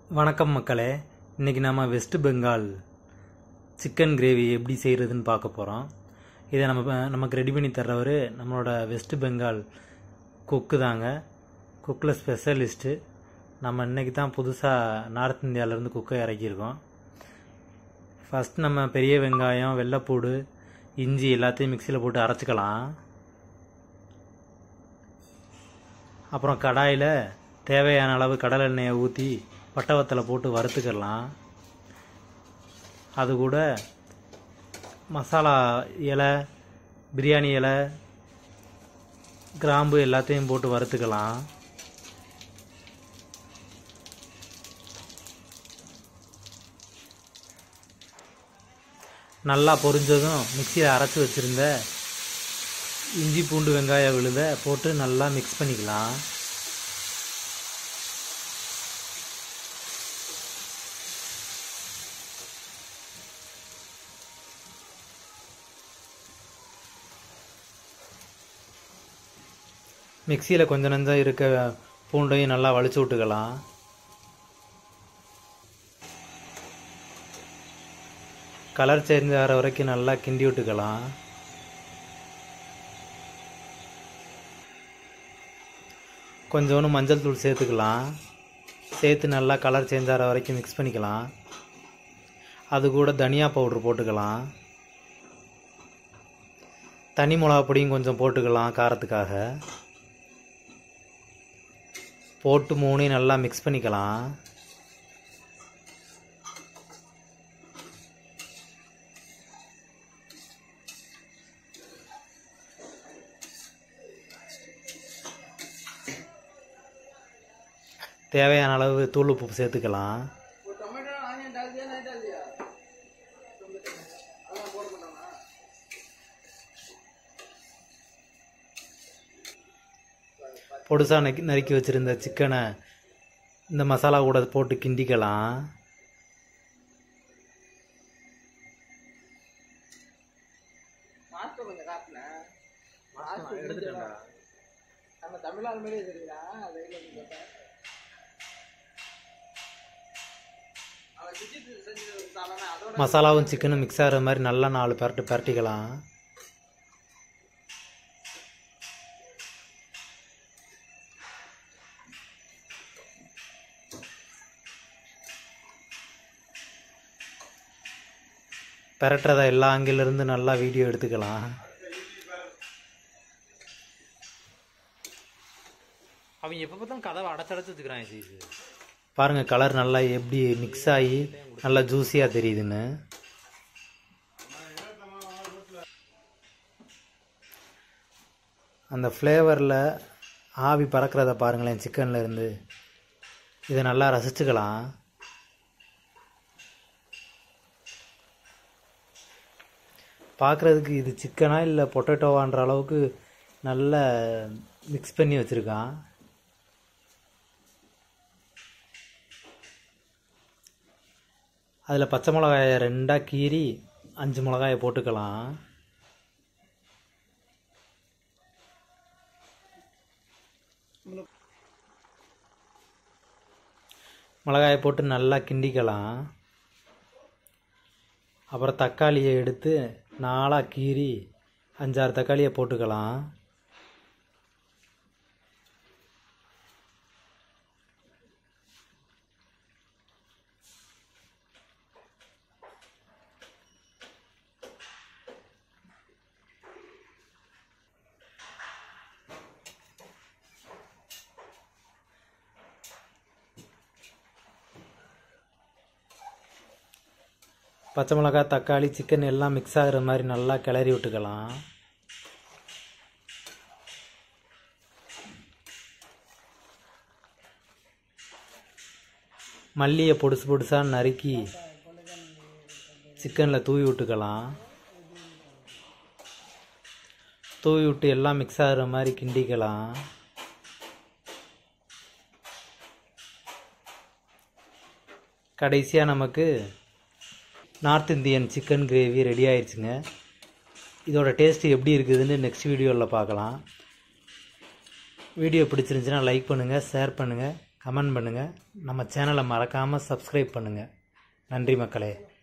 வணக்கம் மக்களே இன்றைக்கி நம்ம வெஸ்ட் பெங்கால் சிக்கன் கிரேவி எப்படி செய்கிறதுன்னு பார்க்க போகிறோம் இதை நம்ம நமக்கு ரெடி பண்ணி தர்றவர் நம்மளோட வெஸ்ட் பெங்கால் குக்கு தாங்க குக்கில் ஸ்பெஷலிஸ்ட்டு நம்ம இன்றைக்கி தான் புதுசாக நார்த் இந்தியாவிலேருந்து குக்கை இறக்கியிருக்கோம் ஃபஸ்ட் நம்ம பெரிய வெங்காயம் வெள்ளைப்பூடு இஞ்சி எல்லாத்தையும் மிக்சியில் போட்டு அரைச்சிக்கலாம் அப்புறம் கடாயில் தேவையான அளவு கடலை எண்ணெயை ஊற்றி பட்டவத்தில் போட்டு வறுத்துக்கலாம் அது கூட மசாலா இலை பிரியாணி இலை கிராம்பு எல்லாத்தையும் போட்டு வறுத்துக்கலாம் நல்லா பொரிஞ்சதும் மிக்சியில் அரைச்சி வச்சுருந்த இஞ்சி பூண்டு வெங்காய விழுத போட்டு நல்லா மிக்ஸ் பண்ணிக்கலாம் மிக்சியில் கொஞ்சம் நஞ்சம் இருக்க பூண்டையும் நல்லா வலிச்சு விட்டுக்கலாம் கலர் சேஞ்ச் ஆகிற வரைக்கும் நல்லா கிண்டி விட்டுக்கலாம் கொஞ்சோண்டு மஞ்சள் தூள் சேர்த்துக்கலாம் சேர்த்து நல்லா கலர் சேஞ்ச் ஆகிற வரைக்கும் மிக்ஸ் பண்ணிக்கலாம் அது கூட தனியா பவுட்ரு போட்டுக்கலாம் தனி மிளகா பொடியும் கொஞ்சம் போட்டுக்கலாம் காரத்துக்காக போட்டு மூணையும் நல்லா மிக்ஸ் பண்ணிக்கலாம் தேவையான அளவு தூள் உப்பு சேர்த்துக்கலாம் பொடுசாக நக்கி நறுக்கி வச்சுருந்த சிக்கனை இந்த மசாலா கூட போட்டு கிண்டிக்கலாம் நம்ம தமிழ்நாடு மாதிரியே தெரியுதா வெயில கேட்டேன் அவன் சுஜித் செஞ்சு சாதாரண அதோட மசாலாவும் சிக்கனும் மிக்ஸ் ஆகிற மாதிரி நல்லா நாலு பரட்டு பரட்டிக்கலாம் பெரட்டுறத எல்லா ஆங்கிலிருந்து நல்லா வீடியோ எடுத்துக்கலாம் அவங்க எப்போ பார்த்தாலும் கதவை அடைச்சடைச்சு வச்சுக்கிறாங்க பாருங்க கலர் நல்லா எப்படி மிக்ஸ் ஆகி நல்லா ஜூஸியாக தெரியுதுன்னு அந்த ஃப்ளேவரில் ஆவி பறக்கிறத பாருங்களேன் சிக்கன்ல இருந்து இதை நல்லா ரசிச்சுக்கலாம் பார்க்குறதுக்கு இது சிக்கனா இல்லை பொட்டேட்டோவான்ற அளவுக்கு நல்ல மிக்ஸ் பண்ணி வச்சுருக்கான் அதில் பச்சை மிளகாயை ரெண்டாக கீறி அஞ்சு மிளகாயை போட்டுக்கலாம் மிளகாயை போட்டு நல்லா கிண்டிக்கலாம் அப்புறம் தக்காளியை எடுத்து நாலாக கீறி அஞ்சாறு தக்காளியை போட்டுக்கலாம் பச்சை மிளகாய் தக்காளி சிக்கன் எல்லாம் மிக்ஸ் ஆகுற மாதிரி நல்லா கிளறி விட்டுக்கலாம் மல்லியை பொடுசு பொடுசாக நறுக்கி சிக்கனில் தூவி விட்டுக்கலாம் தூவி விட்டு எல்லாம் மிக்ஸ் ஆகுற மாதிரி கிண்டிக்கலாம் கடைசியாக நமக்கு north Indian chicken gravy ready ஆயிடுச்சுங்க இதோட டேஸ்ட் எப்படி இருக்குதுன்னு நெக்ஸ்ட் வீடியோவில் பார்க்கலாம் வீடியோ பிடிச்சிருந்துச்சுன்னா லைக் பண்ணுங்கள் ஷேர் பண்ணுங்கள் கமெண்ட் பண்ணுங்கள் நம்ம சேனலை மறக்காமல் சப்ஸ்கிரைப் பண்ணுங்கள் நன்றி மக்களே